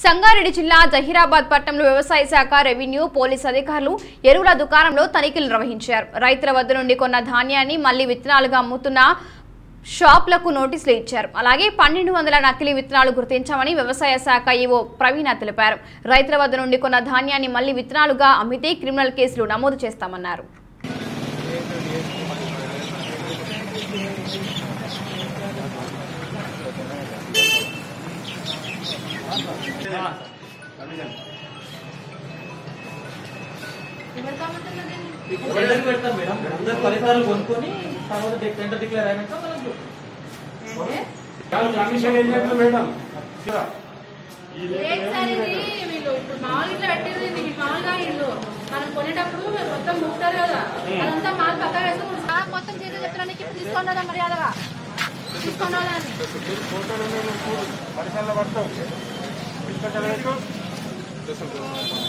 సంగారెడ్డి జిల్లా జహీరాబాద్ పట్టణంలో వ్యవసాయ శాఖ రెవెన్యూ పోలీస్ అధికారులు ఎరువుల దుకాణంలో తనిఖీలు నిర్వహించారు రైతుల వద్ద నుండి కొన్న ధాన్యాన్ని మళ్లీ విత్తనాలుగా అమ్ముతున్న షాపులకు నోటీసులు ఇచ్చారు అలాగే పన్నెండు వందల నకిలీ విత్తనాలు గుర్తించామని వ్యవసాయ శాఖ ఈవో ప్రవీణ తెలిపారు రైతుల వద్ద నుండి కొన్న ధాన్యాన్ని మళ్లీ విత్తనాలుగా అమ్మితే క్రిమినల్ కేసులు నమోదు చేస్తామన్నారు టెండర్ పెడతాం మేడం అందరు ఫలితాలు కొనుక్కొని తర్వాత డి- టెండర్ డిక్లేర్ అయినాక మనం కమిషన్ ఏం చేస్తారు మేడం లేదు సార్ ఇది వీళ్ళు ఇప్పుడు మామూలు ఇట్లా పెట్టేది ఇది మామూలుగా వీళ్ళు మనం కొనేటప్పుడు మొత్తం ముక్తారు కదా అదంతా మాల్ పక్క వేసుకుని సార్ మొత్తం చేసి చెప్తానికి ఇప్పుడు తీసుకొని రాదా మర్యాదగా తీసుకొని రాదా అని. పరిసరాల పడతాం